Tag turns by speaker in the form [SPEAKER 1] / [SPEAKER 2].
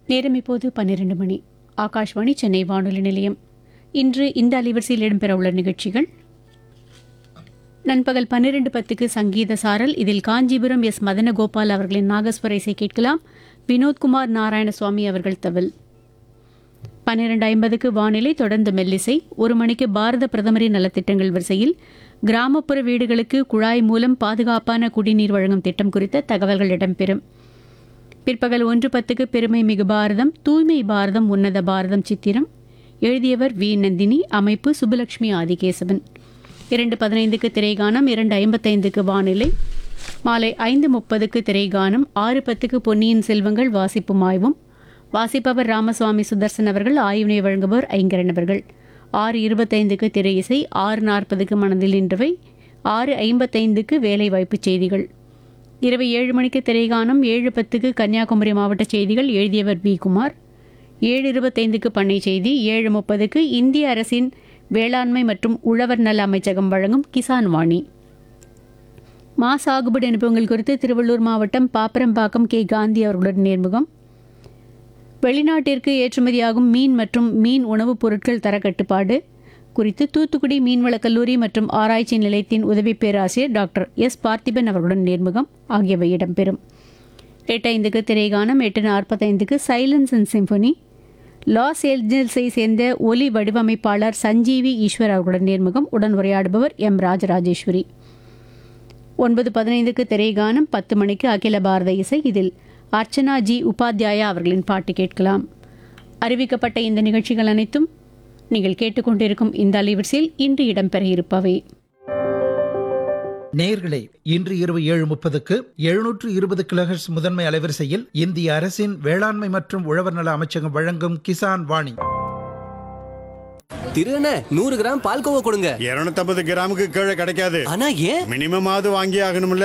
[SPEAKER 1] நேரம் இப்போது பன்னிரண்டு மணி ஆகாஷ்வாணி சென்னை வானொலி நிலையம் இன்று இந்த அலைவரிசையில் இடம்பெறவுள்ள நிகழ்ச்சிகள் நண்பகல் பன்னிரண்டு பத்துக்கு சங்கீத சாரல் இதில் காஞ்சிபுரம் எஸ் மதனகோபால் அவர்களின் நாகஸ்வர இசை கேட்கலாம் வினோத்குமார் நாராயணசுவாமி அவர்கள் தவில் பன்னிரண்டு ஐம்பதுக்கு வானிலை தொடர்ந்து மெல்லிசை ஒரு மணிக்கு பாரத பிரதமரின் நலத்திட்டங்கள் வரிசையில் கிராமப்புற வீடுகளுக்கு குழாய் மூலம் பாதுகாப்பான குடிநீர் வழங்கும் திட்டம் குறித்த தகவல்கள் இடம்பெறும் பிற்பகல் ஒன்று பத்துக்கு பெருமை மிகு பாரதம் தூய்மை பாரதம் உன்னத பாரதம் சித்திரம் எழுதியவர் வி நந்தினி அமைப்பு சுப்புலட்சுமி ஆதிகேசவன் இரண்டு பதினைந்துக்கு திரைகானம் இரண்டு ஐம்பத்தைந்துக்கு வானிலை மாலை ஐந்து முப்பதுக்கு திரைகானம் ஆறு பத்துக்கு பொன்னியின் செல்வங்கள் வாசிப்பும் ஆய்வும் வாசிப்பவர் ராமசுவாமி சுதர்சன் அவர்கள் ஆய்வினை வழங்குபவர் ஐங்கரன் அவர்கள் ஆறு இருபத்தைந்துக்கு திரை இசை ஆறு நாற்பதுக்கு மனதில் நின்றவை ஆறு ஐம்பத்தைந்துக்கு வேலை வாய்ப்புச் செய்திகள் இரவு ஏழு மணிக்கு திரைகானம் ஏழு பத்துக்கு கன்னியாகுமரி மாவட்ட செய்திகள் எழுதியவர் வி குமார் ஏழு இருபத்தைந்துக்கு பண்ணை செய்தி ஏழு முப்பதுக்கு இந்திய அரசின் வேளாண்மை மற்றும் உழவர் நல அமைச்சகம் வழங்கும் கிசான் வாணி மா சாகுபடி அனுபவங்கள் குறித்து திருவள்ளூர் மாவட்டம் பாப்பரம்பாக்கம் கே காந்தி அவர்களுடன் நேர்முகம் வெளிநாட்டிற்கு ஏற்றுமதியாகும் மீன் மற்றும் மீன் உணவுப் பொருட்கள் தர கட்டுப்பாடு குறித்து தூத்துக்குடி மீன்வளக் கல்லூரி மற்றும் ஆராய்ச்சி நிலையத்தின் உதவி பேராசிரியர் டாக்டர் எஸ் பார்த்திபன் அவர்களுடன் நேர்முகம் ஆகியவை இடம்பெறும் எட்டு ஐந்துக்கு திரைகானம் எட்டு நாற்பத்தைந்துக்கு சைலன்ஸ் அண்ட் சிம்பனி லாஸ் ஏஞ்சல்ஸை சேர்ந்த ஒலி வடிவமைப்பாளர் சஞ்சீவி ஈஸ்வர் அவர்களுடன் நேர்முகம் உடன் உரையாடுபவர் எம் ராஜராஜேஸ்வரி ஒன்பது பதினைந்துக்கு திரைகானம் பத்து மணிக்கு அகில பாரத இசை இதில் அர்ச்சனா ஜி உபாத்யாயா அவர்களின் பாட்டு கேட்கலாம் அறிவிக்கப்பட்ட இந்த நிகழ்ச்சிகள் அனைத்தும் நீங்கள் கேட்டுக்கொண்டிருக்கும் இந்த அலைவரிசையில் இன்று இடம்பெற இருப்பவை
[SPEAKER 2] நேயர்களே இன்று இரவு ஏழு முப்பதுக்கு எழுநூற்று இருபது கிலோஹெர்ட்ஸ் முதன்மை அலைவரிசையில் இந்திய அரசின் வேளாண்மை மற்றும் உழவர் நல அமைச்சகம் வழங்கும் கிசான் வாணி
[SPEAKER 3] திருண்ண நூறு கிராம் பால்கோவா கொடுங்க
[SPEAKER 4] இருநூத்தம்பது கிராமுக்கு கீழே கிடைக்காது
[SPEAKER 3] ஆனா ஏன்
[SPEAKER 4] மினிமம் ஆகுது வாங்கி ஆகணும்ல